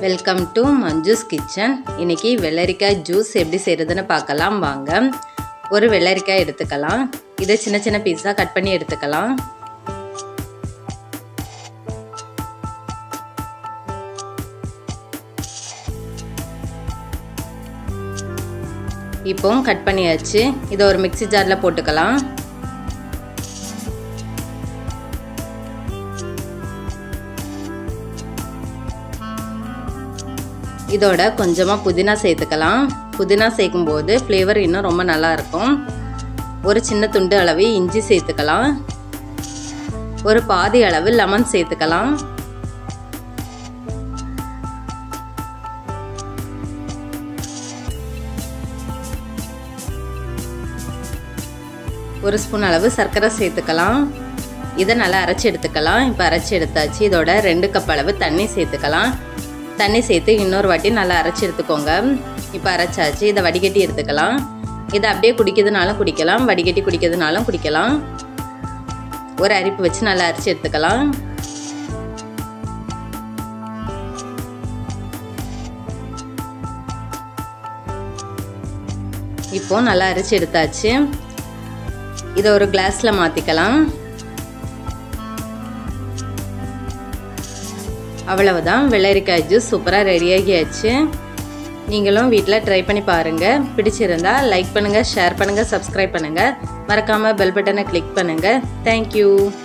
welcome to Manju's kitchen இன்னைக்கு வெள்ளரிக்காய் juice எப்படி செய்கிறதுன்னு பார்க்கலாம் வாங்க ஒரு வெள்ளரிக்காய் எடுத்துக்கலாம் இதை சின்ன சின்ன பீஸாக கட் பண்ணி எடுத்துக்கலாம் இப்போ கட் பண்ணியாச்சு இதை ஒரு மிக்சி ஜாரில் போட்டுக்கலாம் இதோட கொஞ்சமாக புதினா சேர்த்துக்கலாம் புதினா சேர்க்கும்போது ஃப்ளேவர் இன்னும் ரொம்ப நல்லா இருக்கும் ஒரு சின்ன துண்டு அளவு இஞ்சி சேர்த்துக்கலாம் ஒரு பாதி அளவு லெமன் சேர்த்துக்கலாம் ஒரு ஸ்பூன் அளவு சர்க்கரை சேர்த்துக்கலாம் இதை நல்லா அரைச்சி எடுத்துக்கலாம் இப்போ அரைச்சி எடுத்தாச்சு இதோட ரெண்டு கப் அளவு தண்ணி சேர்த்துக்கலாம் தண்ணி சேர்த்து இன்னொரு வாட்டி நல்லா அரைச்சி எடுத்துக்கோங்க இப்போ அரைச்சாச்சு இதை வடிகட்டி எடுத்துக்கலாம் இதை அப்படியே குடிக்கிறதுனாலும் குடிக்கலாம் வடிகட்டி குடிக்கிறதுனாலும் குடிக்கலாம் ஒரு அரிப்பு வச்சு நல்லா அரைச்சி எடுத்துக்கலாம் இப்போ நல்லா அரைச்சி எடுத்தாச்சு இதை ஒரு கிளாஸில் மாற்றிக்கலாம் அவ்வளவுதான் வெள்ளரிக்காய் ஜூஸ் சூப்பராக ரெடியாகியாச்சு நீங்களும் வீட்டில் ட்ரை பண்ணி பாருங்கள் பிடிச்சிருந்தா லைக் பண்ணுங்கள் ஷேர் பண்ணுங்கள் சப்ஸ்கிரைப் பண்ணுங்கள் மறக்காமல் பெல் பட்டனை கிளிக் பண்ணுங்கள் தேங்க்யூ